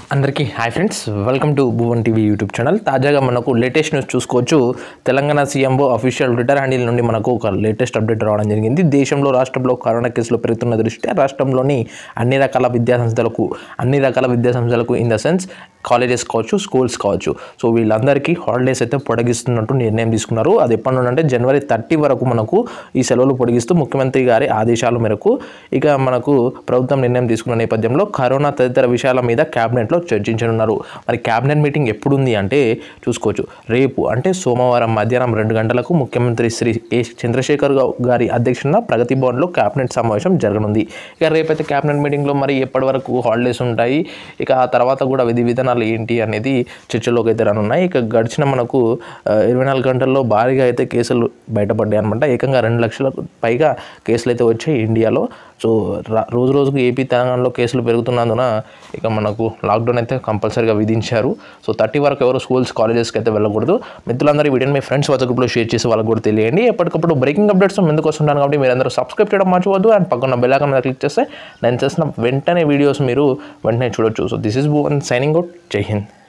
అందరికీ hi friends welcome to Bhuvan TV YouTube channel తాజాగా మనకు లేటెస్ట్ న్యూస్ చూసుకోవచ్చు Telangana CMO official Twitter handle నుండి మనకు ఒక లేటెస్ట్ అప్డేట్ రావడం జరిగింది దేశంలో రాష్ట్రంలో కరోనా కేసులు పెరుగుతున్న దృష్ట్యా రాష్ట్రంలోని అన్ని రకాల విద్యా సంస్థలకు అన్ని రకాల విద్యా సంస్థలకు ఇన్ ద సెన్స్ కాలేజెస్ కావచ్చు స్కూల్స్ కావచ్చు సో వీళ్ళందరికీ హాలిడేస్ అయితే పొడిగిస్తున్నట్టు నిర్ణయం తీసుకున్నారు అది ఎప్పటి నుండి అంటే జనవరి థర్టీ వరకు మనకు ఈ సెలవులు పొడిగిస్తూ ముఖ్యమంత్రి గారి ఆదేశాల మేరకు ఇక మనకు ప్రభుత్వం నిర్ణయం తీసుకున్న నేపథ్యంలో కరోనా తదితర విషయాల మీద క్యాబినెట్లో చర్చించనున్నారు మరి క్యాబినెట్ మీటింగ్ ఎప్పుడు ఉంది అంటే చూసుకోవచ్చు రేపు అంటే సోమవారం మధ్యాహ్నం రెండు గంటలకు ముఖ్యమంత్రి శ్రీ ఏ చంద్రశేఖర్ రావు గారి అధ్యక్షతన ప్రగతి భవన్లో క్యాబినెట్ సమావేశం జరగనుంది ఇక రేపైతే క్యాబినెట్ మీటింగ్లో మరి ఎప్పటి వరకు హాలిడేస్ ఉంటాయి ఇక ఆ తర్వాత కూడా విధి విధానాలు ఏంటి అనేది చర్చలోకి అయితే రానున్నాయి ఇక గడిచిన మనకు ఆ, ఇరవై నాలుగు గంటల్లో భారీగా అయితే కేసులు బయటపడ్డాయి అనమాట ఏకంగా రెండు లక్షలకు పైగా కేసులు అయితే వచ్చాయి ఇండియాలో సో రా- రోజు రోజుకు ఏపీ తెలంగాణలో కేసులు పెరుగుతున్నందున ఇక మనకు లాక్డౌన్ అయితే కంపల్సరీగా విధించారు సో థర్టీ వరకు ఎవరు స్కూల్స్ కాలేజెస్కి అయితే వెళ్ళకూడదు మిత్రులందరూ ఈ వీడియోని మీ ఫ్రెండ్స్ వాట్సాప్ గ్రూప్లో షేర్ చేసి వాళ్ళకి కూడా తెలియండి ఎప్పటికప్పుడు బ్రేకింగ్ అప్డేట్స్ ముందుకు వస్తుంటాను కాబట్టి మీరు అందరూ సబ్స్క్రైబ్ చేయడం మర్చిపోద్దు అండ్ పక్కన బెల్ ఐకాన్ మీద క్లిక్ చేస్తే నేను చేసిన వెంటనే వీడియోస్ మీరు వెంటనే చూడొచ్చు so this is Bhuvan signing out Jai Hind